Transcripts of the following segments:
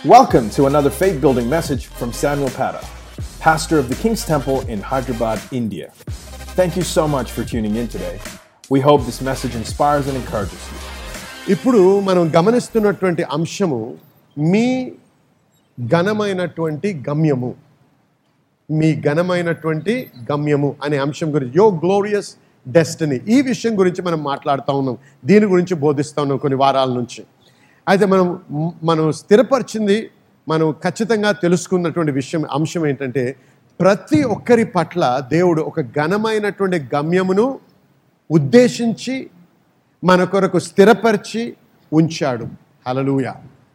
Welcome to another faith building message from Samuel Pata, pastor of the King's Temple in Hyderabad, India. Thank you so much for tuning in today. We hope this message inspires and encourages you. ఇప్పుడు మనం గమనిస్తున్నటువంటి అంశము మీ ఘనమైనటువంటి గమ్యము మీ ఘనమైనటువంటి గమ్యము అనే అంశం గురించి యో గ్లోరియస్ డెస్టినీ ఈ విషయం గురించి మనం మాట్లాడుతూ ఉన్నాం దీని గురించి బోధిస్తూ ఉన్నాం కొన్ని వారాల నుంచి అయితే మనం మనం స్థిరపరిచింది మనం ఖచ్చితంగా తెలుసుకున్నటువంటి విషయం అంశం ఏంటంటే ప్రతి ఒక్కరి పట్ల దేవుడు ఒక ఘనమైనటువంటి గమ్యమును ఉద్దేశించి మన కొరకు స్థిరపరిచి ఉంచాడు హలలుయ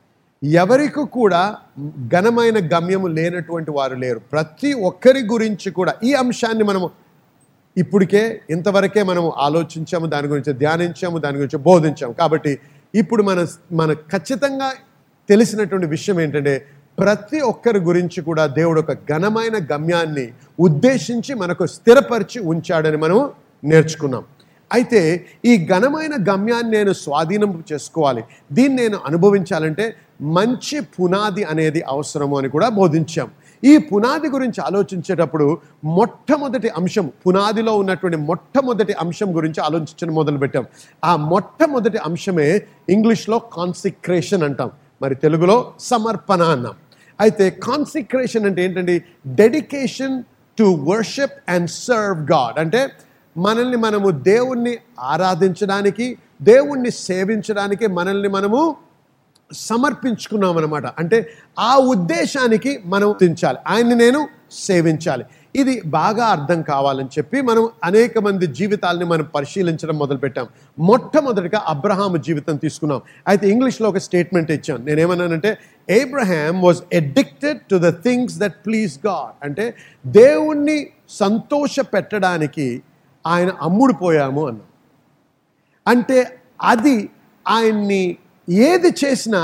ఎవరికి కూడా ఘనమైన గమ్యము లేనటువంటి వారు లేరు ప్రతి ఒక్కరి గురించి కూడా ఈ అంశాన్ని మనము ఇప్పటికే ఇంతవరకే మనం ఆలోచించాము దాని గురించి ధ్యానించాము దాని గురించి బోధించాము కాబట్టి ఇప్పుడు మన మన ఖచ్చితంగా తెలిసినటువంటి విషయం ఏంటంటే ప్రతి ఒక్కరి గురించి కూడా దేవుడు ఒక ఘనమైన గమ్యాన్ని ఉద్దేశించి మనకు స్థిరపరిచి ఉంచాడని మనం నేర్చుకున్నాం అయితే ఈ ఘనమైన గమ్యాన్ని నేను స్వాధీనం చేసుకోవాలి దీన్ని నేను అనుభవించాలంటే మంచి పునాది అనేది అవసరము అని కూడా బోధించాం ఈ పునాది గురించి ఆలోచించేటప్పుడు మొట్టమొదటి అంశం పునాదిలో ఉన్నటువంటి మొట్టమొదటి అంశం గురించి ఆలోచించడం మొదలుపెట్టాం ఆ మొట్టమొదటి అంశమే ఇంగ్లీష్లో కాన్సిక్రేషన్ అంటాం మరి తెలుగులో సమర్పణ అన్నాం అయితే కాన్సిక్రేషన్ అంటే ఏంటంటే dedication to worship and serve God అంటే మనల్ని మనము దేవుణ్ణి ఆరాధించడానికి దేవుణ్ణి సేవించడానికి మనల్ని మనము సమర్పించుకున్నాం అనమాట అంటే ఆ ఉద్దేశానికి మనం తించాలి ఆయన్ని నేను సేవించాలి ఇది బాగా అర్థం కావాలని చెప్పి మనం అనేక మంది జీవితాలని మనం పరిశీలించడం మొదలుపెట్టాం మొట్టమొదటిగా అబ్రహాం జీవితం తీసుకున్నాం అయితే ఇంగ్లీష్లో ఒక స్టేట్మెంట్ ఇచ్చాను నేనేమన్నానంటే Abraham was addicted to the things that please God అంటే దేవుణ్ణి సంతోష పెట్టడానికి ఆయన అమ్ముడుపోయాము అన్నాం అంటే అది ఆయన్ని ఏది చేసినా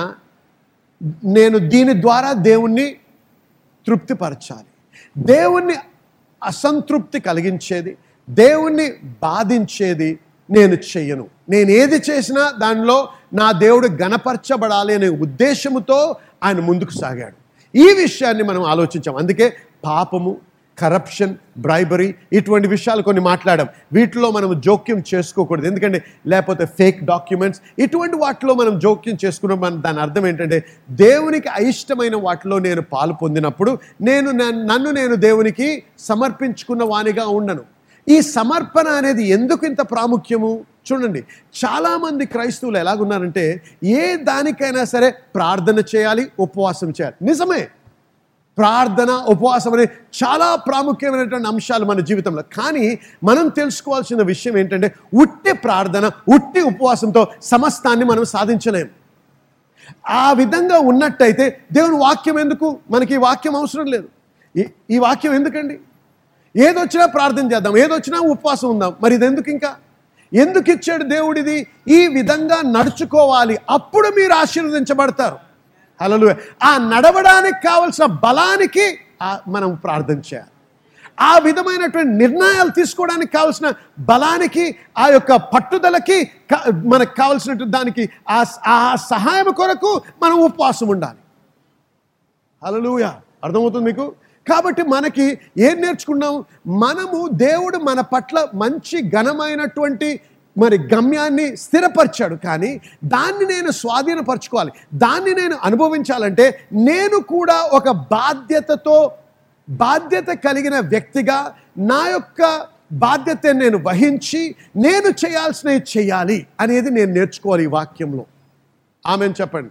నేను దీని ద్వారా దేవుణ్ణి తృప్తిపరచాలి దేవుణ్ణి అసంతృప్తి కలిగించేది దేవుణ్ణి బాధించేది నేను చెయ్యను నేను ఏది చేసినా దానిలో నా దేవుడు గణపరచబడాలి అనే ఉద్దేశముతో ఆయన ముందుకు సాగాడు ఈ విషయాన్ని మనం ఆలోచించాం అందుకే పాపము కరప్షన్ బ్రైబరీ ఇటువంటి విషయాలు కొన్ని మాట్లాడాం వీటిలో మనం జోక్యం చేసుకోకూడదు ఎందుకంటే లేకపోతే ఫేక్ డాక్యుమెంట్స్ ఇటువంటి వాటిలో మనం జోక్యం చేసుకున్నాం మన దాని అర్థం ఏంటంటే దేవునికి అయిష్టమైన వాటిలో నేను పాలు పొందినప్పుడు నేను నన్ను నేను దేవునికి సమర్పించుకున్న వానిగా ఉండను ఈ సమర్పణ అనేది ఎందుకు ఇంత ప్రాముఖ్యము చూడండి చాలామంది క్రైస్తవులు ఎలాగున్నారంటే ఏ దానికైనా సరే ప్రార్థన చేయాలి ఉపవాసం చేయాలి నిజమే ప్రార్థన ఉపవాసం అనే చాలా ప్రాముఖ్యమైనటువంటి అంశాలు మన జీవితంలో కానీ మనం తెలుసుకోవాల్సిన విషయం ఏంటంటే ఉట్టి ప్రార్థన ఉట్టి ఉపవాసంతో సమస్తాన్ని మనం సాధించలేం ఆ విధంగా ఉన్నట్టయితే దేవుని వాక్యం ఎందుకు మనకి ఈ వాక్యం అవసరం లేదు ఈ వాక్యం ఎందుకండి ఏదొచ్చినా ప్రార్థన చేద్దాం ఏదొచ్చినా ఉపవాసం ఉందాం మరి ఇది ఎందుకు ఇంకా ఎందుకు ఇచ్చాడు దేవుడిది ఈ విధంగా నడుచుకోవాలి అప్పుడు మీరు ఆశీర్వదించబడతారు హలలు ఆ నడవడానికి కావలసిన బలానికి మనం ప్రార్థన చేయాలి ఆ విధమైనటువంటి నిర్ణయాలు తీసుకోవడానికి కావలసిన బలానికి ఆ యొక్క పట్టుదలకి మనకు కావలసినటువంటి దానికి ఆ సహాయం కొరకు మనం ఉపవాసం ఉండాలి హలలుయ అర్థమవుతుంది మీకు కాబట్టి మనకి ఏం నేర్చుకున్నాం మనము దేవుడు మన పట్ల మంచి ఘనమైనటువంటి మరి గమ్యాన్ని స్థిరపరిచాడు కానీ దాన్ని నేను స్వాధీనపరచుకోవాలి దాన్ని నేను అనుభవించాలంటే నేను కూడా ఒక బాధ్యతతో బాధ్యత కలిగిన వ్యక్తిగా నా యొక్క బాధ్యత నేను వహించి నేను చేయాల్సినవి చేయాలి అనేది నేను నేర్చుకోవాలి ఈ వాక్యంలో ఆమెను చెప్పండి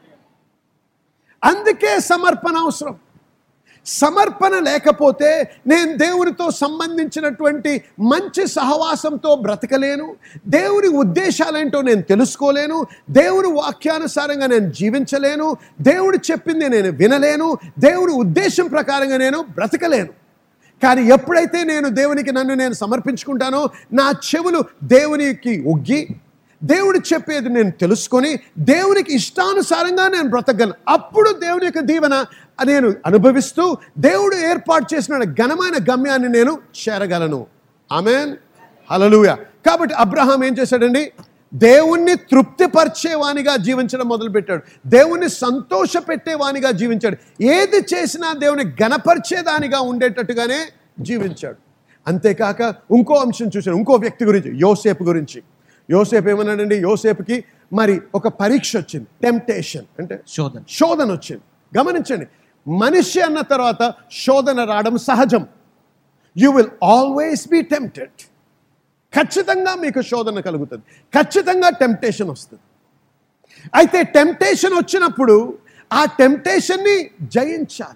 అందుకే సమర్పణ అవసరం సమర్పణ లేకపోతే నేను దేవునితో సంబంధించినటువంటి మంచి సహవాసంతో బ్రతకలేను దేవుని ఉద్దేశాలేంటో నేను తెలుసుకోలేను దేవుని వాక్యానుసారంగా నేను జీవించలేను దేవుడు చెప్పింది నేను వినలేను దేవుడి ఉద్దేశం ప్రకారంగా నేను బ్రతకలేను కానీ ఎప్పుడైతే నేను దేవునికి నన్ను నేను సమర్పించుకుంటానో నా చెవులు దేవునికి ఒగ్గి దేవుడు చెప్పేది నేను తెలుసుకొని దేవునికి ఇష్టానుసారంగా నేను బ్రతకగలను అప్పుడు దేవుని యొక్క దీవెన నేను అనుభవిస్తూ దేవుడు ఏర్పాటు చేసిన ఘనమైన గమ్యాన్ని నేను చేరగలను ఆమెన్ హలలుయ కాబట్టి అబ్రహాం ఏం చేశాడండి దేవుణ్ణి తృప్తిపరిచేవానిగా జీవించడం మొదలుపెట్టాడు దేవుణ్ణి సంతోషపెట్టేవానిగా జీవించాడు ఏది చేసినా దేవుని గణపరిచేదానిగా ఉండేటట్టుగానే జీవించాడు అంతేకాక ఇంకో అంశం చూశాను ఇంకో వ్యక్తి గురించి యోసేపు గురించి యోసేపు ఏమన్నాడండి యోసేపుకి మరి ఒక పరీక్ష వచ్చింది టెంప్టేషన్ అంటే శోధన శోధన వచ్చింది గమనించండి మనిషి అన్న తర్వాత శోధన రావడం సహజం you will always be tempted ఖచ్చితంగా మీకు శోధన కలుగుతుంది ఖచ్చితంగా టెంప్టేషన్ వస్తుంది అయితే టెంప్టేషన్ వచ్చినప్పుడు ఆ టెంప్టేషన్ని జయించాలి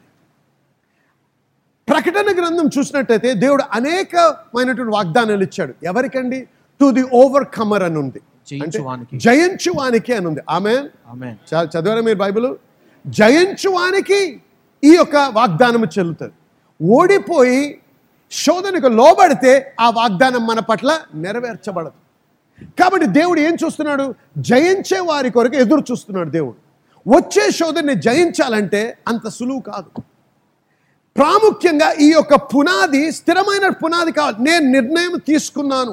ప్రకటన గ్రంథం చూసినట్టయితే దేవుడు అనేకమైనటువంటి వాగ్దానాలు ఇచ్చాడు ఎవరికండి టు ది ఓవర్ కమర్ అని ఉంది అంటే జయించువానికి. జయించువానికి అని ఉంది ఆమె ఆమె చా- చదివారా మీరు బైబిల్ జయించువానికి ఈ యొక్క వాగ్దానం చెల్లుతుంది ఓడిపోయి శోధనకు లోబడితే ఆ వాగ్దానం మన పట్ల నెరవేర్చబడదు కాబట్టి దేవుడు ఏం చూస్తున్నాడు జయించే వారి కొరకు ఎదురు చూస్తున్నాడు దేవుడు వచ్చే శోధనని జయించాలంటే అంత సులువు కాదు ప్రాముఖ్యంగా ఈ యొక్క పునాది స్థిరమైన పునాది కావాలి నేను నిర్ణయం తీసుకున్నాను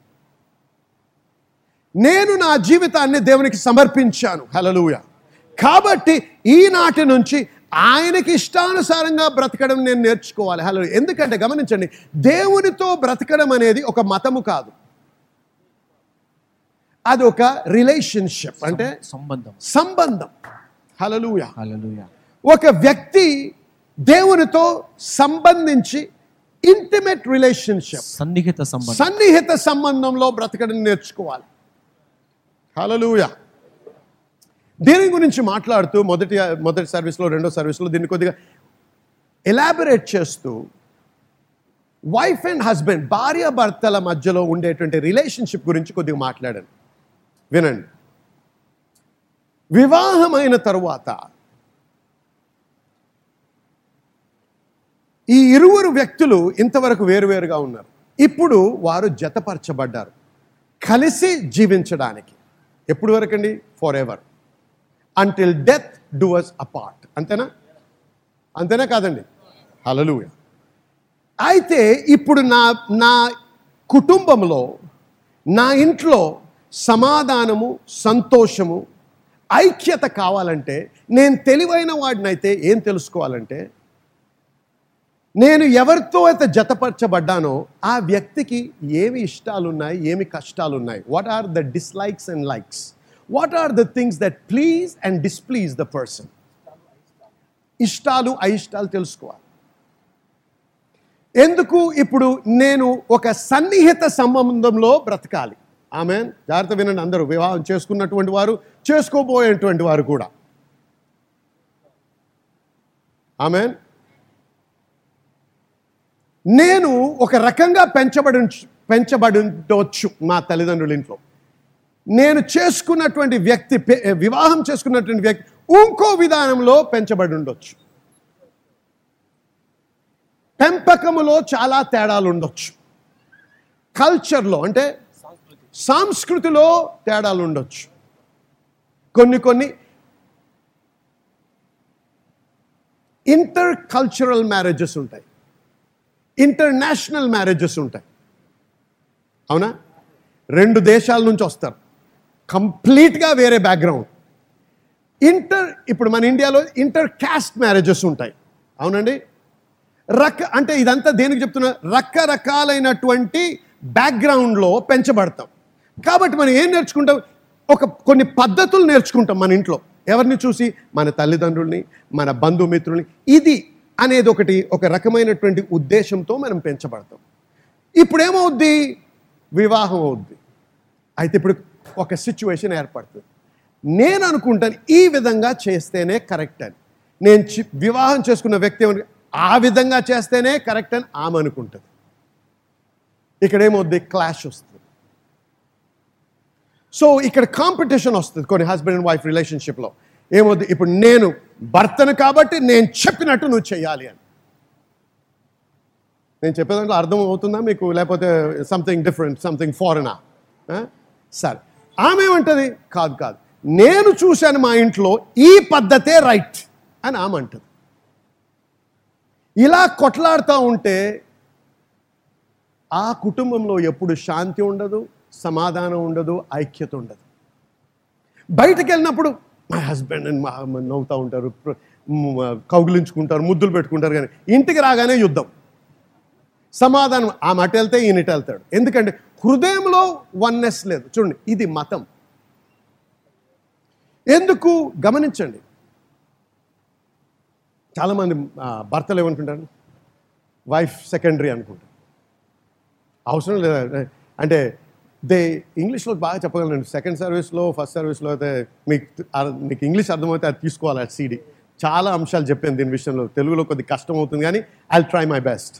నేను నా జీవితాన్ని దేవునికి సమర్పించాను హలలుయ కాబట్టి ఈనాటి నుంచి ఆయనకి ఇష్టానుసారంగా బ్రతకడం నేను నేర్చుకోవాలి హలో ఎందుకంటే గమనించండి దేవునితో బ్రతకడం అనేది ఒక మతము కాదు అది ఒక రిలేషన్షిప్ అంటే సంబంధం సంబంధం హలలుయ హల్లెలూయా ఒక వ్యక్తి దేవునితో సంబంధించి ఇంటిమేట్ రిలేషన్షిప్ సన్నిహిత సంబంధం సన్నిహిత సంబంధంలో బ్రతకడం నేర్చుకోవాలి హలలుయ దీని గురించి మాట్లాడుతూ మొదటి మొదటి సర్వీస్లో రెండో సర్వీస్లో దీన్ని కొద్దిగా ఎలాబరేట్ చేస్తూ వైఫ్ అండ్ హస్బెండ్ భార్య భర్తల మధ్యలో ఉండేటువంటి రిలేషన్షిప్ గురించి కొద్దిగా మాట్లాడాను వినండి వివాహమైన తరువాత ఈ ఇరువురు వ్యక్తులు ఇంతవరకు వేరువేరుగా ఉన్నారు ఇప్పుడు వారు జతపరచబడ్డారు కలిసి జీవించడానికి ఎప్పుడు వరకు అండి for ever until death do us apart అంతేనా అంతేనా కాదండి హలలుయ అయితే ఇప్పుడు నా నా కుటుంబంలో నా ఇంట్లో సమాధానము సంతోషము ఐక్యత కావాలంటే నేను తెలివైన వాడినైతే ఏం తెలుసుకోవాలంటే నేను ఎవరితో అయితే జతపరచబడ్డానో ఆ వ్యక్తికి ఏమి ఇష్టాలు ఉన్నాయి ఏమి కష్టాలు ఉన్నాయి what are the dislikes and likes what are the things that please and displease the person ఇష్టాలు అయిష్టాలు తెలుసుకోవాలి ఎందుకు ఇప్పుడు నేను ఒక సన్నిహిత సంబంధంలో బ్రతకాలి ఆమె జాగ్రత్త వినండి అందరూ వివాహం చేసుకున్నటువంటి వారు చేసుకోబోయేటువంటి వారు కూడా ఆమె నేను ఒక రకంగా పెంచబడి పెంచబడి ఉండవచ్చు మా తల్లిదండ్రుల ఇంట్లో నేను చేసుకున్నటువంటి వ్యక్తి పె- వివాహం చేసుకున్నటువంటి వ్యక్తి ఇంకో విధానంలో పెంచబడి ఉండొచ్చు పెంపకములో చాలా తేడాలు ఉండొచ్చు కల్చర్లో అంటే సంస్కృతిలో తేడాలు ఉండొచ్చు కొన్ని కొన్ని ఇంటర్ కల్చరల్ మ్యారేజెస్ ఉంటాయి ఇంటర్నేషనల్ మ్యారేజెస్ ఉంటాయి అవునా రెండు దేశాల నుంచి వస్తారు కంప్లీట్గా వేరే బ్యాక్గ్రౌండ్ ఇంటర్ ఇప్పుడు మన ఇండియాలో ఇంటర్ క్యాస్ట్ మ్యారేజెస్ ఉంటాయి అవునండి రక అంటే ఇదంతా దేనికి చెప్తున్నా రకరకాలైనటువంటి బ్యాక్గ్రౌండ్లో పెంచబడతాం కాబట్టి మనం ఏం నేర్చుకుంటాం ఒక కొన్ని పద్ధతులు నేర్చుకుంటాం మన ఇంట్లో ఎవరిని చూసి మన తల్లిదండ్రుల్ని మన బంధుమిత్రుల్ని ఇది అనేది ఒకటి ఒక రకమైనటువంటి ఉద్దేశంతో మనం పెంచబడతాం ఇప్పుడు ఏమవుద్ది వివాహం అవుద్ది అయితే ఇప్పుడు ఒక సిచ్యువేషన్ ఏర్పడుతుంది నేను అనుకుంటాను ఈ విధంగా చేస్తేనే కరెక్ట్ అని నేను చి- వివాహం చేసుకున్న వ్యక్తి ఏమను- ఆ విధంగా చేస్తేనే కరెక్ట్ అని ఆమె అనుకుంటుంది ఇక్కడ ఏమవుద్ది క్లాష్ వస్తుంది సో ఇక్కడ కాంపిటీషన్ వస్తుంది కొన్ని హస్బెండ్ అండ్ వైఫ్ రిలేషన్షిప్లో ఏమవుద్ది ఇప్పుడు నేను భర్తను కాబట్టి నేను చెప్పినట్టు నువ్వు చేయాలి అని నేను చెప్పే దాంట్లో అర్థం అవుతుందా మీకు లేకపోతే సంథింగ్ డిఫరెంట్ సంథింగ్ ఫారెనా సరే ఆమె ఏమంటది కాదు కాదు నేను చూశాను మా ఇంట్లో ఈ పద్ధతే రైట్ అని ఆమె అంటది ఇలా కొట్లాడుతూ ఉంటే ఆ కుటుంబంలో ఎప్పుడు శాంతి ఉండదు సమాధానం ఉండదు ఐక్యత ఉండదు బయటకు వెళ్ళినప్పుడు మా హస్బెండ్ అని మా మా నవ్వుతూ ఉంటారు ప్ర- మ్, కౌగిలించుకుంటారు ముద్దులు పెట్టుకుంటారు కానీ ఇంటికి రాగానే యుద్ధం సమాధానం ఆ మాట వెళ్తే ఈయన ఇటు వెళ్తాడు ఎందుకంటే హృదయంలో వన్నెస్ లేదు చూడండి ఇది మతం ఎందుకు గమనించండి చాలామంది ఆ, భర్తలు ఏమనుకుంటారు వైఫ్ సెకండరీ అనుకుంటారు అవసరం లేదా అంటే దే ఇంగ్లీష్లో బాగా చెప్పగలను సెకండ్ సర్వీస్లో ఫస్ట్ సర్వీస్లో అయితే మీకు అర్- మీకు ఇంగ్లీష్ అర్థమైతే అది తీసుకోవాలి ఆ సీడీ చాలా అంశాలు చెప్పాను దీని విషయంలో తెలుగులో కొద్ది కష్టం అవుతుంది కానీ ఐ ట్రై మై బెస్ట్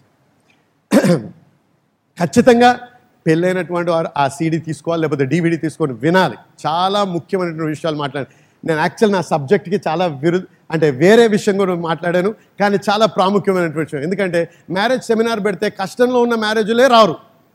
ఖచ్చితంగా పెళ్ళైనటువంటి వారు ఆ సీడీ తీసుకోవాలి లేకపోతే డివిడి తీసుకొని వినాలి చాలా ముఖ్యమైనటువంటి విషయాలు మాట్లాడాను నేను యాక్చువల్ నా సబ్జెక్ట్కి చాలా విరు అంటే వేరే విషయం కూడా మాట్లాడాను కానీ చాలా ప్రాముఖ్యమైనటువంటి విషయం ఎందుకంటే మ్యారేజ్ సెమినార్ పెడితే కష్టంలో ఉన్న మ్యారేజ్లే రారు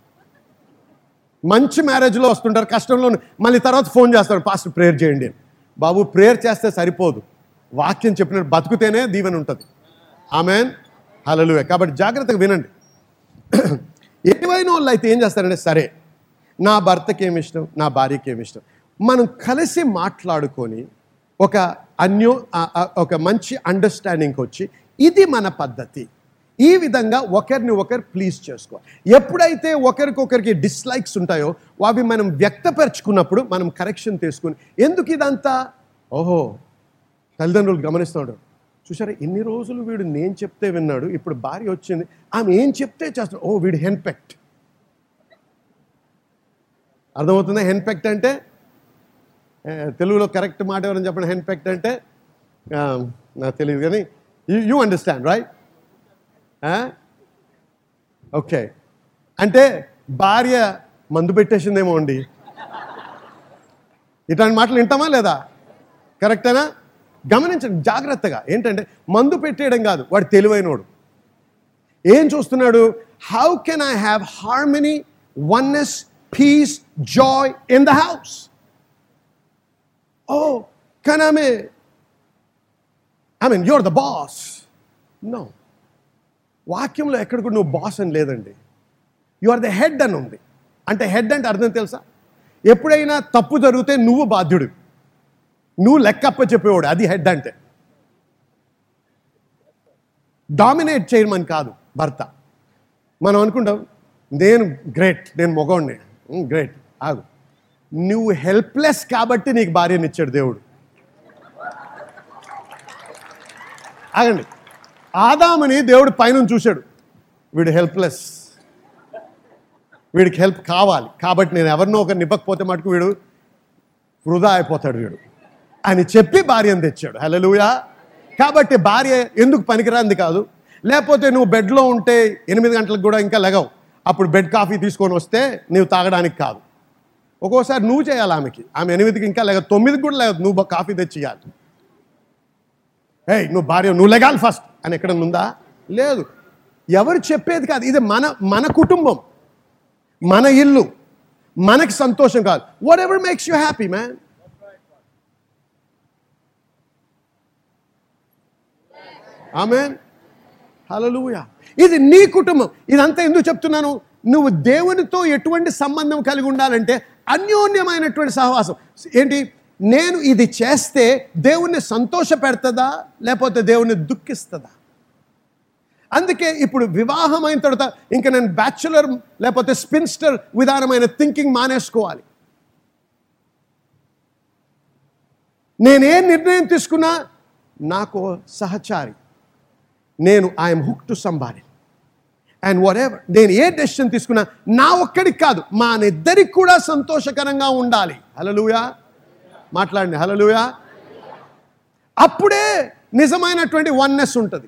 మంచి మ్యారేజ్లో వస్తుంటారు కష్టంలో ఉన్న- మళ్ళీ తర్వాత ఫోన్ చేస్తారు పాస్ట్ ప్రేయర్ చేయండి అని బాబు ప్రేయర్ చేస్తే సరిపోదు వాక్యం చెప్పినట్టు బతుకుతేనే దీవెన ఉంటుంది ఆమెన్ హలలువే కాబట్టి జాగ్రత్తగా వినండి ఏవైన వాళ్ళు అయితే ఏం చేస్తారంటే సరే నా భర్తకి ఏమి ఇష్టం నా భార్యకి ఏమి ఇష్టం మనం కలిసి మాట్లాడుకొని ఒక అన్యో ఆ- ఆ- ఒక మంచి అండర్స్టాండింగ్కి వచ్చి ఇది మన పద్ధతి ఈ విధంగా ఒకరిని ఒకరు ప్లీజ్ చేసుకోవాలి ఎప్పుడైతే ఒకరికొకరికి డిస్లైక్స్ ఉంటాయో అవి మనం వ్యక్తపరచుకున్నప్పుడు మనం కరెక్షన్ తీసుకుని ఎందుకు ఇదంతా ఓహో తల్లిదండ్రులు గమనిస్తూ ఉంటారు చూసారా ఇన్ని రోజులు వీడు నేను చెప్తే విన్నాడు ఇప్పుడు భార్య వచ్చింది ఆమె ఏం చెప్తే చేస్తాడు ఓ వీడు హెన్పెక్ట్ అర్థమవుతుందా హెన్పెక్ట్ అంటే ఏ, తెలుగులో కరెక్ట్ మాట ఎవరైనా చెప్పండి హెన్పెక్ట్ అంటే ఆ, నాకు తెలియదు కానీ you you understand right okay అంటే భార్య మందు పెట్టేసిందేమో అండి ఇట్లాంటి మాటలు వింటామా లేదా కరెక్టేనా గమనించండి జాగ్రత్తగా ఏంటంటే మందు పెట్టేయడం కాదు వాడు తెలివైనోడు ఏం చూస్తున్నాడు how can I have harmony oneness peace joy in the house ఓ కానీ ఆమె I mean you're the boss no వాక్యంలో ఎక్కడ కూడా నువ్వు బాస్ అని లేదండి యు ఆర్ ద హెడ్ అని ఉంది అంటే హెడ్ అంటే అర్థం తెలుసా ఎప్పుడైనా తప్పు జరిగితే నువ్వు బాధ్యుడు నువ్వు లెక్కప్ప చెప్పేవాడు అది హెడ్ అంటే డామినేట్ చేయమని కాదు భర్త మనం అనుకుంటాం నేను గ్రేట్ నేను మొగోడిని గ్రేట్ ఆగు నువ్వు హెల్ప్లెస్ కాబట్టి నీకు భార్యని ఇచ్చాడు దేవుడు ఆగండి ఆదామని దేవుడు పైన చూశాడు వీడు హెల్ప్లెస్ వీడికి హెల్ప్ కావాలి కాబట్టి నేను ఎవరినో ఒకరిని ఇవ్వకపోతే మటుకు వీడు వృధా అయిపోతాడు వీడు అని చెప్పి భార్యను తెచ్చాడు హలోయా కాబట్టి భార్య ఎందుకు పనికిరాంది కాదు లేకపోతే నువ్వు బెడ్లో ఉంటే ఎనిమిది గంటలకు కూడా ఇంకా లెగవు అప్పుడు బెడ్ కాఫీ తీసుకొని వస్తే నీవు తాగడానికి కాదు ఒక్కోసారి నువ్వు చేయాలి ఆమెకి ఆమె ఎనిమిదికి ఇంకా లేక తొమ్మిదికి కూడా లేదు నువ్వు కాఫీ తెచ్చి ఇవ్వాలి ఏయ్ నువ్వు భార్య నువ్వు లెగాలి ఫస్ట్ అని ఎక్కడ ఉందా లేదు ఎవరు చెప్పేది కాదు ఇది మన మన కుటుంబం మన ఇల్లు మనకి సంతోషం కాదు whatever makes you happy man ఆమె హలలుయ ఇది నీ కుటుంబం ఇదంతా ఎందుకు చెప్తున్నాను నువ్వు దేవునితో ఎటువంటి సంబంధం కలిగి ఉండాలంటే అన్యోన్యమైనటువంటి సహవాసం ఏంటి నేను ఇది చేస్తే దేవుణ్ణి సంతోష పెడుతుందా లేకపోతే దేవుణ్ణి దుఃఖిస్తుందా అందుకే ఇప్పుడు వివాహం అయిన తర్వాత ఇంకా నేను బ్యాచులర్ లేకపోతే స్పిన్స్టర్ విధానమైన థింకింగ్ మానేసుకోవాలి నేనే నిర్ణయం తీసుకున్నా నాకు సహచారి నేను ఐఎమ్ హుక్ టు సంబారి అండ్ వాట్ ఎవర్ నేను ఏ డెసిషన్ తీసుకున్నా నా ఒక్కడికి కాదు మా ఇద్దరికి కూడా సంతోషకరంగా ఉండాలి హలలుయా మాట్లాడండి హలలుయా అప్పుడే నిజమైనటువంటి వన్నెస్ ఉంటుంది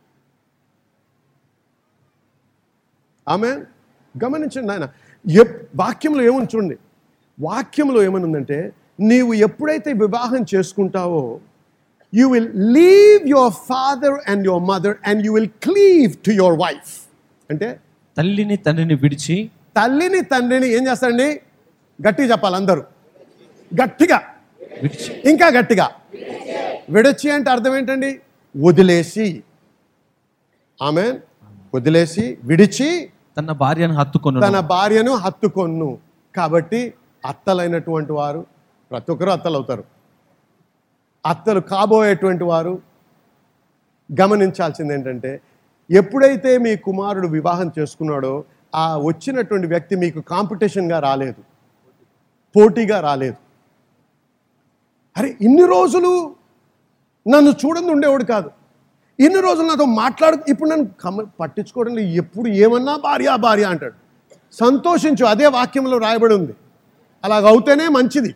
ఆమె గమనించండి ఆయన ఎప్ వాక్యంలో ఏముంది చూడండి వాక్యంలో ఏమనుందంటే నీవు ఎప్పుడైతే వివాహం చేసుకుంటావో you will leave your father and your mother and you will cleave to your wife అంటే తల్లిని తండ్రిని విడిచి తల్లిని తండ్రిని ఏం చేస్తారండి గట్టిగా చెప్పాలి అందరూ గట్టిగా విడిచి ఇంకా గట్టిగా విడచి అంటే అర్థం ఏంటండి వదిలేసి ఆమె వదిలేసి విడిచి తన భార్యను హత్తుకొను తన భార్యను హత్తుకొన్ను కాబట్టి అత్తలైనటువంటి వారు ప్రతి ఒక్కరూ అత్తలు అవుతారు అత్తలు కాబోయేటువంటి వారు గమనించాల్సింది ఏంటంటే ఎప్పుడైతే మీ కుమారుడు వివాహం చేసుకున్నాడో ఆ వచ్చినటువంటి వ్యక్తి మీకు కాంపిటీషన్గా రాలేదు పోటీగా రాలేదు అరే ఇన్ని రోజులు నన్ను చూడండి ఉండేవాడు కాదు ఇన్ని రోజులు నాతో మాట్లాడు ఇప్పుడు నన్ను కమ పట్టించుకోవడం లేదు. ఎప్పుడు ఏమన్నా భార్య భార్య అంటాడు సంతోషించు అదే వాక్యంలో రాయబడి ఉంది అలాగ అవుతేనే మంచిది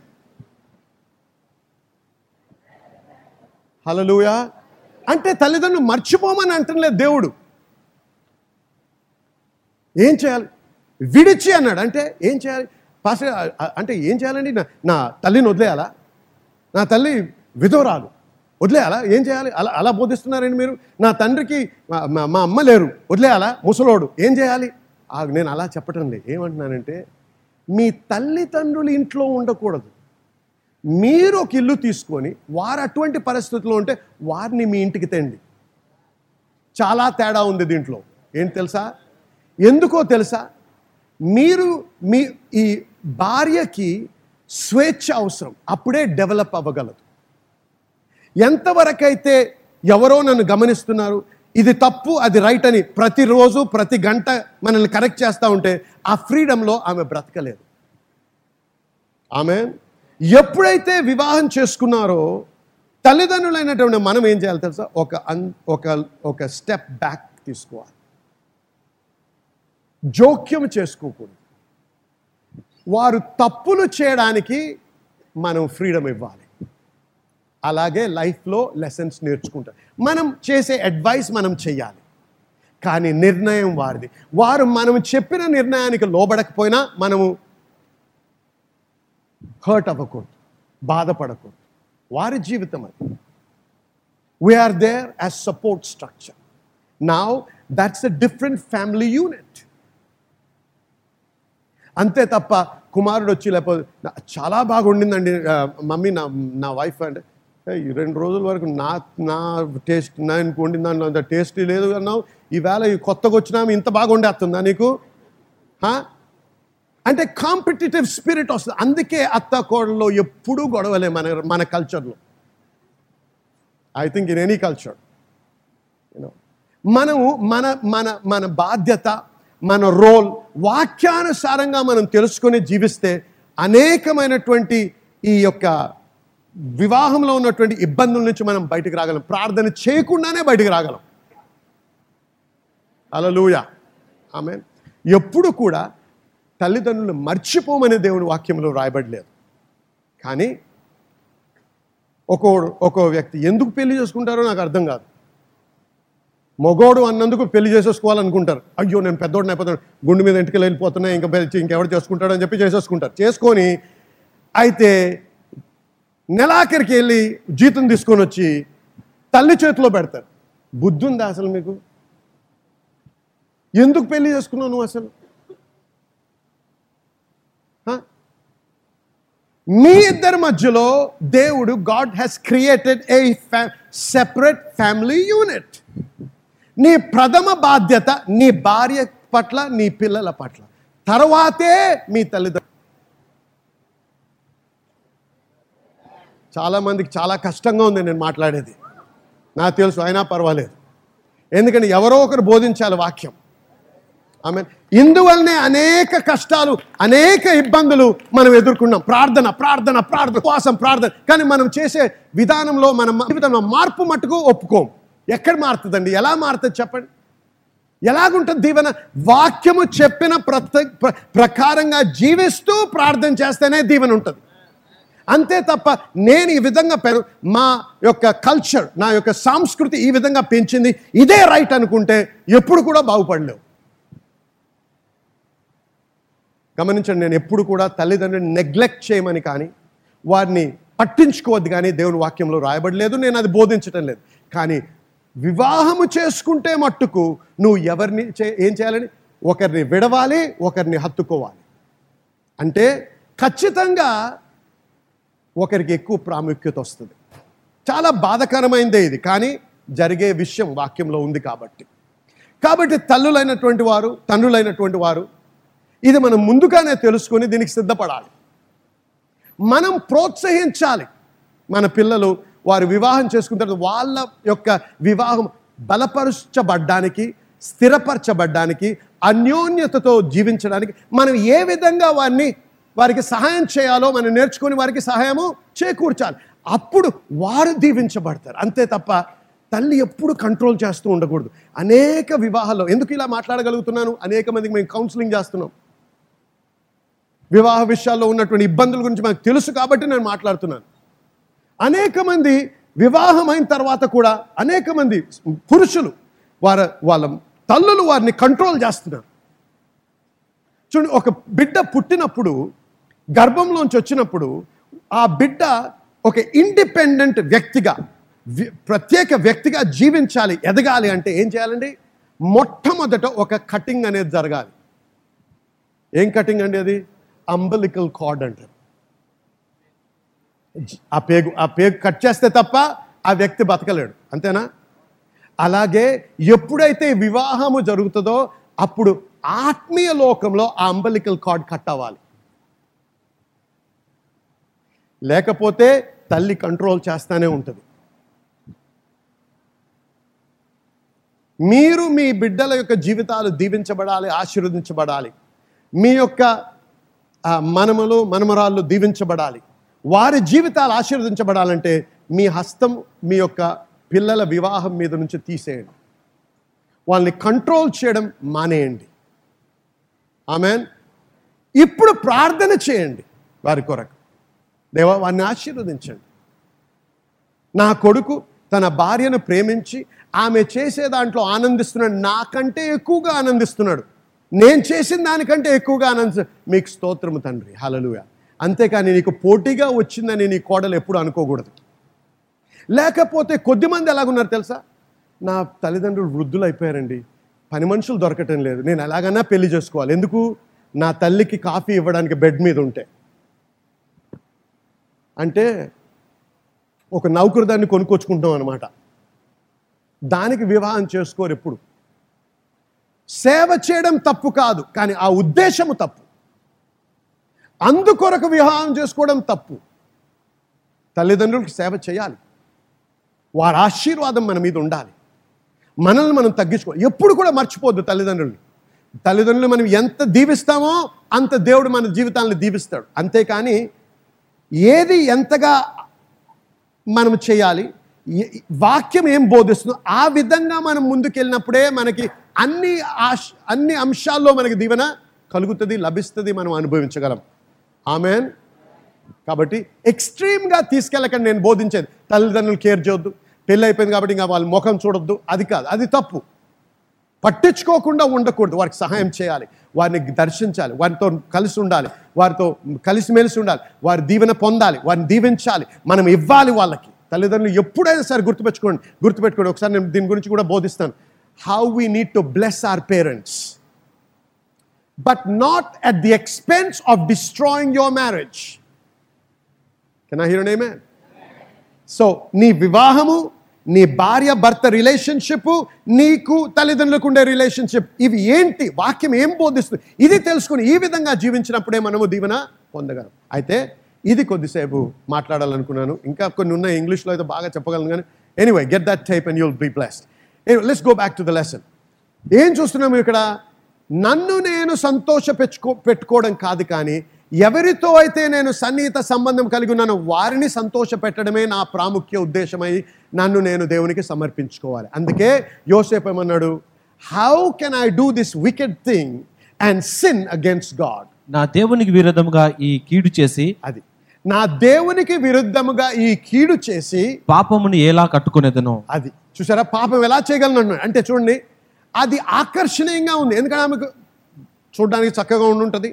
హలలుయా అంటే తల్లిదండ్రులు మర్చిపోమని అంటలేదు దేవుడు ఏం చేయాలి విడిచి అన్నాడు అంటే ఏం చేయాలి పాస్టర్ అ- అంటే ఏం చేయాలండి నా నా తల్లిని వదిలేయాలా నా తల్లి విధవరాలు వదిలేయాలా ఏం చేయాలి అలా అలా బోధిస్తున్నారండి మీరు నా తండ్రికి మా- మా మా అమ్మ లేరు వదిలేయాలా ముసలోడు ఏం చేయాలి ఆ, నేను అలా చెప్పటం లేదు ఏమంటున్నానంటే మీ తల్లిదండ్రులు ఇంట్లో ఉండకూడదు మీరు ఒక ఇల్లు తీసుకొని వారు అటువంటి పరిస్థితుల్లో ఉంటే వారిని మీ ఇంటికి తెండి చాలా తేడా ఉంది దీంట్లో ఏంటి తెలుసా ఎందుకో తెలుసా మీరు మీ ఈ భార్యకి స్వేచ్ఛ అవసరం అప్పుడే డెవలప్ అవ్వగలదు ఎంతవరకైతే ఎవరో నన్ను గమనిస్తున్నారు ఇది తప్పు అది రైట్ అని ప్రతిరోజు ప్రతి గంట మనల్ని కరెక్ట్ చేస్తూ ఉంటే ఆ ఫ్రీడంలో ఆమె బ్రతకలేదు ఆమె ఎప్పుడైతే వివాహం చేసుకున్నారో తల్లిదండ్రులైనటువంటి మనం ఏం చేయాలి తెలుసా ఒక అన్ ఒక ఒక స్టెప్ బ్యాక్ తీసుకోవాలి జోక్యం చేసుకోకూడదు వారు తప్పులు చేయడానికి మనం ఫ్రీడమ్ ఇవ్వాలి అలాగే లైఫ్లో లెసన్స్ నేర్చుకుంటారు మనం చేసే అడ్వైస్ మనం చెయ్యాలి కానీ నిర్ణయం వారిది వారు మనం చెప్పిన నిర్ణయానికి లోబడకపోయినా మనము హర్ట్ అవ్వకూడదు బాధపడకూడదు వారి జీవితం అది we are there as support structure now that's a different family unit అంతే తప్ప కుమారుడు వచ్చి లేకపోతే "నా- చాలా బాగుండిందండి ఆ, మమ్మీ నా నా వైఫ్ అంటే "ఏ, ఈ రెండు రోజుల వరకు నా నా టేస్ట్ నేను వండిన దాంట్లో అంత టేస్టీ లేదు అన్నావు ఈవేళ ఈ కొత్తగా వచ్చినా ఇంత బాగా వండేస్తుందా నీకు హా? అంటే కాంపిటేటివ్ స్పిరిట్ వస్తుంది అందుకే అత్త కోడల్లో ఎప్పుడూ గొడవలే మన మన కల్చర్లో I think in any culture you know మనము మన మన మన బాధ్యత మన రోల్ వాక్యానుసారంగా మనం తెలుసుకొని జీవిస్తే అనేకమైనటువంటి ఈ యొక్క వివాహంలో ఉన్నటువంటి ఇబ్బందుల నుంచి మనం బయటికి రాగలం ప్రార్థన చేయకుండానే బయటికి రాగలం అలలుయ ఆమె ఎప్పుడు కూడా తల్లిదండ్రులు మర్చిపోమని దేవుని వాక్యంలో రాయబడలేదు కానీ ఒక్కో ఒక్కో వ్యక్తి ఎందుకు పెళ్లి చేసుకుంటారో నాకు అర్థం కాదు మగోడు అన్నందుకు పెళ్లి చేసేసుకోవాలనుకుంటారు అయ్యో నేను పెద్దోడిని అయిపోతాను గుండె మీద ఇంటికి వెళ్ళిపోతున్నా ఇంకా పెళ్లి- ఇంకెవరు చేసుకుంటాడు అని చెప్పి చేసేసుకుంటారు చేసుకొని అయితే నెలాఖరికి వెళ్ళి జీతం తీసుకొని వచ్చి తల్లి చేతిలో పెడతారు బుద్ధి ఉందా అసలు మీకు ఎందుకు పెళ్లి చేసుకున్నావు నువ్వు అసలు హ? మీ ఇద్దరి మధ్యలో దేవుడు God has created a separate family unit నీ ప్రథమ బాధ్యత నీ భార్య పట్ల నీ పిల్లల పట్ల తర్వాతే మీ తల్లిదండ్రులు చాలా మందికి చాలా కష్టంగా ఉంది నేను మాట్లాడేది నాకు తెలుసు అయినా పర్వాలేదు ఎందుకంటే ఎవరో ఒకరు బోధించాలి వాక్యం ఆమె ఇందువల్లనే అనేక కష్టాలు అనేక ఇబ్బందులు మనం ఎదుర్కొన్నాం ప్రార్థన ప్రార్థన ప్రార్థన ఉపవాసం ప్రార్థన కానీ మనం చేసే విధానంలో మన జీవితంలో మార్పు మట్టుకు ఒప్పుకోం ఎక్కడ మారుతుందండి ఎలా మారుతుంది చెప్పండి ఎలాగుంటుంది దీవెన వాక్యము చెప్పిన ప్రత ప్ర- ప్రకారంగా జీవిస్తూ ప్రార్థన చేస్తేనే దీవెన ఉంటుంది అంతే తప్ప నేను ఈ విధంగా పెరు మా యొక్క కల్చర్ నా యొక్క సంస్కృతి ఈ విధంగా పెంచింది ఇదే రైట్ అనుకుంటే ఎప్పుడు కూడా బాగుపడలేవు గమనించండి నేను ఎప్పుడు కూడా తల్లిదండ్రుని నెగ్లెక్ట్ చేయమని కానీ వారిని పట్టించుకోవద్దు కానీ దేవుని వాక్యంలో రాయబడలేదు నేను అది బోధించటం లేదు కానీ వివాహము చేసుకుంటే మట్టుకు నువ్వు ఎవరిని చే- ఏం చేయాలని ఒకరిని విడవాలి ఒకరిని హత్తుకోవాలి అంటే ఖచ్చితంగా ఒకరికి ఎక్కువ ప్రాముఖ్యత వస్తుంది చాలా బాధకరమైందే ఇది కానీ జరిగే విషయం వాక్యంలో ఉంది కాబట్టి కాబట్టి తల్లులైనటువంటి వారు తండ్రులైనటువంటి వారు ఇది మనం ముందుగానే తెలుసుకొని దీనికి సిద్ధపడాలి మనం ప్రోత్సహించాలి మన పిల్లలు వారు వివాహం చేసుకున్న తర్వాత వాళ్ళ యొక్క వివాహం బలపరచబడ్డానికి స్థిరపరచబడ్డానికి అన్యోన్యతతో జీవించడానికి మనం ఏ విధంగా వారిని వారికి సహాయం చేయాలో మనం నేర్చుకొని వారికి సహాయము చేకూర్చాలి అప్పుడు వారు దీవించబడతారు అంతే తప్ప తల్లి ఎప్పుడు కంట్రోల్ చేస్తూ ఉండకూడదు అనేక వివాహాల్లో ఎందుకు ఇలా మాట్లాడగలుగుతున్నాను అనేక మందికి మేము కౌన్సిలింగ్ చేస్తున్నాం వివాహ విషయాల్లో ఉన్నటువంటి ఇబ్బందుల గురించి మనకు తెలుసు కాబట్టి నేను మాట్లాడుతున్నాను అనేక మంది వివాహం అయిన తర్వాత కూడా అనేక మంది పురుషులు వారి వాళ్ళ తల్లులు వారిని కంట్రోల్ చేస్తున్నారు చూడండి ఒక బిడ్డ పుట్టినప్పుడు గర్భంలోంచి వచ్చినప్పుడు ఆ బిడ్డ ఒక ఇండిపెండెంట్ వ్యక్తిగా వి- ప్రత్యేక వ్యక్తిగా జీవించాలి ఎదగాలి అంటే ఏం చేయాలండి మొట్టమొదట ఒక కటింగ్ అనేది జరగాలి ఏం కటింగ్ అండి అది అంబలికల్ కార్డ్ అంటారు ఆ పేగు ఆ పేగు కట్ చేస్తే తప్ప ఆ వ్యక్తి బతకలేడు అంతేనా అలాగే ఎప్పుడైతే వివాహము జరుగుతుందో అప్పుడు ఆత్మీయ లోకంలో ఆ అంబలికల్ కార్డ్ కట్ అవ్వాలి లేకపోతే తల్లి కంట్రోల్ చేస్తానే ఉంటుంది మీరు మీ బిడ్డల యొక్క జీవితాలు దీవించబడాలి ఆశీర్వదించబడాలి మీ యొక్క ఆ, మనమలు మనమరాళ్ళు దీవించబడాలి వారి జీవితాలు ఆశీర్వదించబడాలంటే మీ హస్తం మీ యొక్క పిల్లల వివాహం మీద నుంచి తీసేయండి వాళ్ళని కంట్రోల్ చేయడం మానేయండి ఆమెన్ ఇప్పుడు ప్రార్థన చేయండి వారి కొరకు దేవా వారిని ఆశీర్వదించండి నా కొడుకు తన భార్యను ప్రేమించి ఆమె చేసే దాంట్లో ఆనందిస్తున్నాడు నాకంటే ఎక్కువగా ఆనందిస్తున్నాడు నేను చేసిన దానికంటే ఎక్కువగా ఆనందిస్తు మీకు స్తోత్రము తండ్రి హలలుయ అంతేకాని నీకు పోటీగా వచ్చిందని నీ కోడలు ఎప్పుడు అనుకోకూడదు లేకపోతే కొద్దిమంది ఎలాగున్నారు తెలుసా నా తల్లిదండ్రులు వృద్ధులు అయిపోయారండి పని మనుషులు దొరకటం లేదు నేను ఎలాగన్నా పెళ్లి చేసుకోవాలి ఎందుకు నా తల్లికి కాఫీ ఇవ్వడానికి బెడ్ మీద ఉంటే అంటే ఒక నౌకరు దాన్ని కొనుక్కొచ్చుకుంటాం అనమాట దానికి వివాహం చేసుకోరు ఎప్పుడు సేవ చేయడం తప్పు కాదు కానీ ఆ ఉద్దేశము తప్పు అందుకొరకు వివాహం చేసుకోవడం తప్పు తల్లిదండ్రులకు సేవ చేయాలి వారి ఆశీర్వాదం మన మీద ఉండాలి మనల్ని మనం తగ్గించుకోవాలి ఎప్పుడు కూడా మర్చిపోద్దు తల్లిదండ్రులు తల్లిదండ్రులు మనం ఎంత దీవిస్తామో అంత దేవుడు మన జీవితాలను దీవిస్తాడు అంతేకాని ఏది ఎంతగా మనం చేయాలి ఏ- వాక్యం ఏం బోధిస్తుందో ఆ విధంగా మనం ముందుకెళ్ళినప్పుడే మనకి అన్ని ఆశ అన్ని అంశాల్లో మనకి దీవెన కలుగుతుంది లభిస్తుంది మనం అనుభవించగలం ఆమెన్ కాబట్టి ఎక్స్ట్రీమ్గా తీసుకెళ్ళకండి నేను బోధించేది తల్లిదండ్రులు కేర్ చేయొద్దు పెళ్ళి అయిపోయింది కాబట్టి ఇంకా వాళ్ళ ముఖం చూడొద్దు అది కాదు అది తప్పు పట్టించుకోకుండా ఉండకూడదు వారికి సహాయం చేయాలి వారిని దర్శించాలి వారితో కలిసి ఉండాలి వారితో కలిసిమెలిసి ఉండాలి వారి దీవెన పొందాలి వారిని దీవించాలి మనం ఇవ్వాలి వాళ్ళకి తల్లిదండ్రులు ఎప్పుడైనా సరే గుర్తుపెట్టుకోండి గుర్తుపెట్టుకోండి ఒకసారి నేను దీని గురించి కూడా బోధిస్తాను how we need to bless our parents but not at the expense of destroying your marriage can I హీరో నేమే సో నీ వివాహము నీ భార్య భర్త రిలేషన్షిప్ నీకు తల్లిదండ్రులకు ఉండే రిలేషన్షిప్ ఇవి ఏంటి వాక్యం ఏం బోధిస్తుంది ఇది తెలుసుకుని ఈ విధంగా జీవించినప్పుడే మనము దీవెన పొందగలం అయితే ఇది కొద్దిసేపు మాట్లాడాలనుకున్నాను ఇంకా కొన్ని ఉన్నాయి ఇంగ్లీష్లో అయితే బాగా చెప్పగలను కానీ anyway get that type and you'll be blessed let's go back to the lesson ఏం చూస్తున్నాము ఇక్కడ నన్ను నేను సంతోష పెట్టుకో పెట్టుకోవడం కాదు కానీ ఎవరితో అయితే నేను సన్నిహిత సంబంధం కలిగి ఉన్నానో వారిని సంతోష పెట్టడమే నా ప్రాముఖ్య ఉద్దేశమై నన్ను నేను దేవునికి సమర్పించుకోవాలి అందుకే యోసేపు ఏమన్నాడు how can I do this wicked thing and sin against God నా దేవునికి విరోధముగా ఈ కీడు చేసి అది నా దేవునికి విరుద్ధముగా ఈ కీడు చేసి పాపమును ఎలా కట్టుకునేదను అది చూసారా పాపం ఎలా చేయగలను అన్నాడు. అంటే చూడండి అది ఆకర్షణీయంగా ఉంది ఎందుకంటే ఆమెకు చూడడానికి చక్కగా ఉండుంటుంది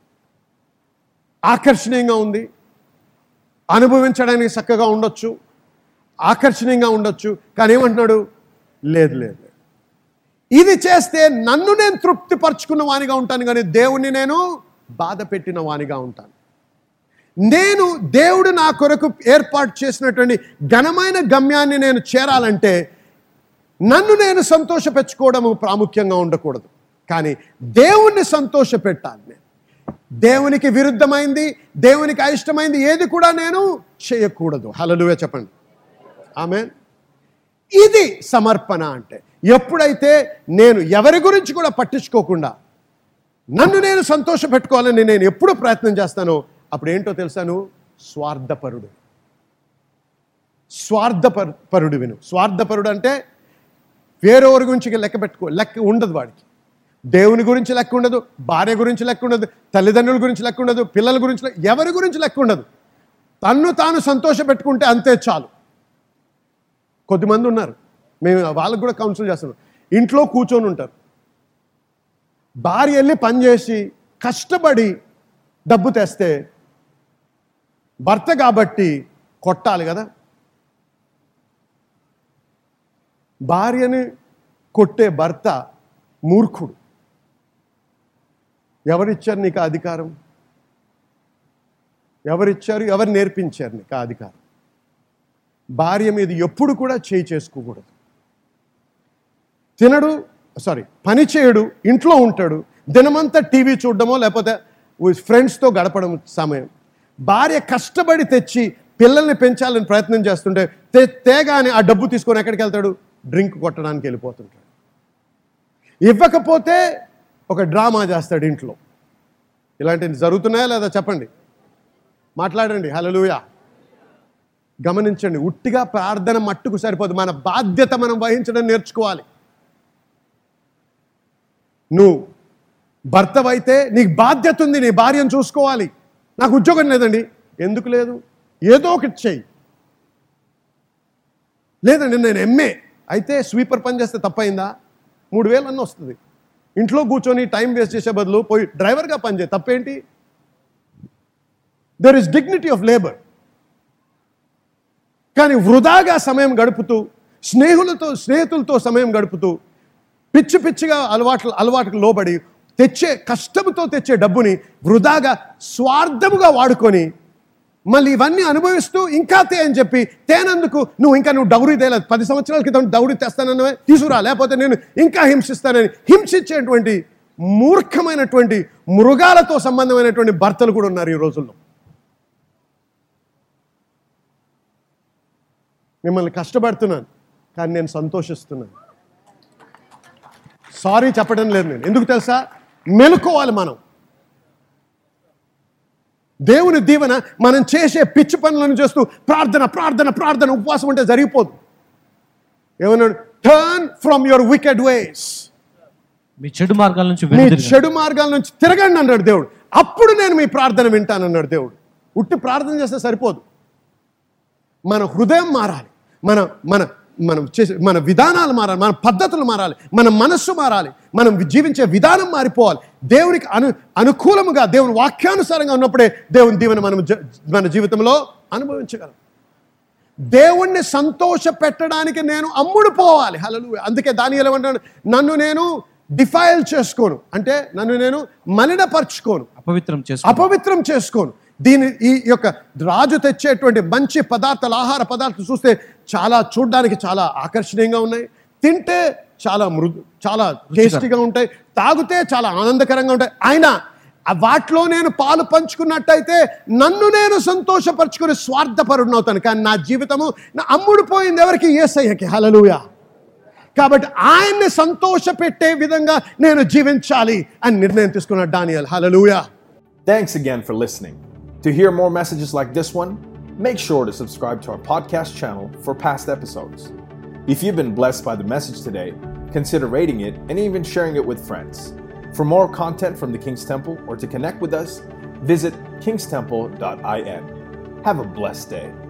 ఆకర్షణీయంగా ఉంది అనుభవించడానికి చక్కగా ఉండొచ్చు ఆకర్షణీయంగా ఉండొచ్చు కానీ ఏమంటున్నాడు లేదు లేదు లేదు. ఇది చేస్తే నన్ను నేను తృప్తిపరచుకున్న వానిగా ఉంటాను కానీ దేవుణ్ణి నేను బాధ పెట్టిన వానిగా ఉంటాను నేను దేవుడు నా కొరకు ఏర్పాటు చేసినటువంటి ఘనమైన గమ్యాన్ని నేను చేరాలంటే నన్ను నేను సంతోషపెట్టుకోవడం ప్రాముఖ్యంగా ఉండకూడదు కానీ దేవుణ్ణి సంతోషపెట్టాలి నేను దేవునికి విరుద్ధమైంది దేవునికి అయిష్టమైంది ఏది కూడా నేను చేయకూడదు హలలువే చెప్పండి ఆమె ఇది సమర్పణ అంటే ఎప్పుడైతే నేను ఎవరి గురించి కూడా పట్టించుకోకుండా నన్ను నేను సంతోష పెట్టుకోవాలని నేను ఎప్పుడు ప్రయత్నం చేస్తానో అప్పుడు ఏంటో తెలుసాను స్వార్థపరుడు స్వార్థపరు పరుడు విను స్వార్థపరుడు అంటే వేరెవరి గురించి లెక్క పెట్టుకో లెక్క ఉండదు వాడికి దేవుని గురించి లెక్క ఉండదు భార్య గురించి లెక్క ఉండదు తల్లిదండ్రుల గురించి లెక్క ఉండదు పిల్లల గురించి లెక్క- ఎవరి గురించి లెక్క ఉండదు తన్ను తాను సంతోష పెట్టుకుంటే అంతే చాలు కొద్దిమంది ఉన్నారు మేము వాళ్ళకు కూడా కౌన్సిల్ చేస్తున్నాం ఇంట్లో కూర్చొని ఉంటారు భార్య వెళ్ళి పనిచేసి కష్టపడి డబ్బు తెస్తే భర్త కాబట్టి కొట్టాలి కదా భార్యని కొట్టే భర్త మూర్ఖుడు ఎవరిచ్చారు నీకు ఆ అధికారం ఎవరిచ్చారు ఎవరు నేర్పించారు నీకు ఆ అధికారం భార్య మీద ఎప్పుడు కూడా చేయి చేసుకోకూడదు తినడు సారీ పని చేయడు ఇంట్లో ఉంటాడు దినమంతా టీవీ చూడడమో లేకపోతే ఫ్రెండ్స్తో గడపడం సమయం భార్య కష్టపడి తెచ్చి పిల్లల్ని పెంచాలని ప్రయత్నం చేస్తుంటే తే తేగానే ఆ డబ్బు తీసుకొని ఎక్కడికి వెళ్తాడు డ్రింక్ కొట్టడానికి వెళ్ళిపోతుంటాడు ఇవ్వకపోతే ఒక డ్రామా చేస్తాడు ఇంట్లో ఇలాంటివి జరుగుతున్నాయా లేదా చెప్పండి మాట్లాడండి హలలుయా గమనించండి ఉట్టిగా ప్రార్థన మట్టుకు సరిపోదు మన బాధ్యత మనం వహించడం నేర్చుకోవాలి నువ్వు భర్తవైతే నీకు బాధ్యత ఉంది నీ భార్యను చూసుకోవాలి నాకు ఉద్యోగం లేదండి ఎందుకు లేదు ఏదో ఒకటి చెయ్యి లేదండి నేను ఎంఏ అయితే స్వీపర్ పని చేస్తే తప్పైందా మూడు వేలు అన్న వస్తుంది ఇంట్లో కూర్చొని టైం వేస్ట్ చేసే బదులు పోయి డ్రైవర్గా పనిచేయి తప్పేంటి there is dignity of labour కానీ వృధాగా సమయం గడుపుతూ స్నేహితులతో స్నేహితులతో సమయం గడుపుతూ పిచ్చి పిచ్చిగా అలవాట్లు అలవాటుకు లోబడి తెచ్చే కష్టంతో తెచ్చే డబ్బుని వృధాగా స్వార్థముగా వాడుకొని మళ్ళీ ఇవన్నీ అనుభవిస్తూ ఇంకా తే అని చెప్పి తేనందుకు నువ్వు ఇంకా నువ్వు డౌరీ తేలేదు పది సంవత్సరాల క్రితం డౌరీ తెస్తానన్నవే తీసుకురా లేకపోతే నేను ఇంకా హింసిస్తానని హింసించేటువంటి మూర్ఖమైనటువంటి మృగాలతో సంబంధమైనటువంటి భర్తలు కూడా ఉన్నారు ఈ రోజుల్లో మిమ్మల్ని కష్టపడుతున్నాను కానీ నేను సంతోషిస్తున్నాను సారీ చెప్పడం లేదు నేను ఎందుకు తెలుసా మెలుకోవాలి మనం దేవుని దీవెన మనం చేసే పిచ్చి పనులను చేస్తూ ప్రార్థన ప్రార్థన ప్రార్థన ఉపవాసం అంటే జరిగిపోదు ఏమన్నాడు turn from your wicked ways మీ చెడు మార్గాల నుంచి మీ వెనుదిరగండి. చెడు మార్గాల నుంచి తిరగండి అన్నాడు దేవుడు అప్పుడు నేను మీ ప్రార్థన వింటానన్నాడు దేవుడు ఉట్టి ప్రార్థన చేస్తే సరిపోదు మన హృదయం మారాలి మన మన మనం చేసే మన విధానాలు మారాలి మన పద్ధతులు మారాలి మన మనస్సు మారాలి మనం జీవించే విధానం మారిపోవాలి దేవునికి అను అనుకూలముగా దేవుని వాక్యానుసారంగా ఉన్నప్పుడే దేవుని దీవెన మనం జ- మన జీవితంలో అనుభవించగలం దేవుణ్ణి సంతోష పెట్టడానికి నేను అమ్ముడు పోవాలి హలలు అందుకే దాని ఏమంటాడు నన్ను నేను డిఫైల్ చేసుకోను అంటే నన్ను నేను మలినపరుచుకోను అపవిత్రం చేసుకో అపవిత్రం చేసుకోను దీని ఈ యొక్క రాజు తెచ్చేటువంటి మంచి పదార్థాలు ఆహార పదార్థాలు చూస్తే చాలా చూడడానికి చాలా ఆకర్షణీయంగా ఉన్నాయి తింటే చాలా మృదు చాలా టేస్టీగా ఉంటాయి తాగితే చాలా ఆనందకరంగా ఉంటాయి అయినా ఆ వాటిలో నేను పాలు పంచుకున్నట్టయితే నన్ను నేను సంతోషపరచుకుని స్వార్థపరుడు అవుతాను కానీ నా జీవితము నా అమ్ముడు పోయింది ఎవరికి ఏసయ్యకి హలలుయా కాబట్టి ఆయన్ని సంతోష పెట్టే విధంగా నేను జీవించాలి అని నిర్ణయం తీసుకున్నాడు Daniel hallelujah Thanks again for listening. To hear more messages like this one, make sure to subscribe to our podcast channel for past episodes. If you've been blessed by the message today, consider rating it and even sharing it with friends. For more content from the King's Temple or to connect with us, visit kingstemple.in. Have a blessed day.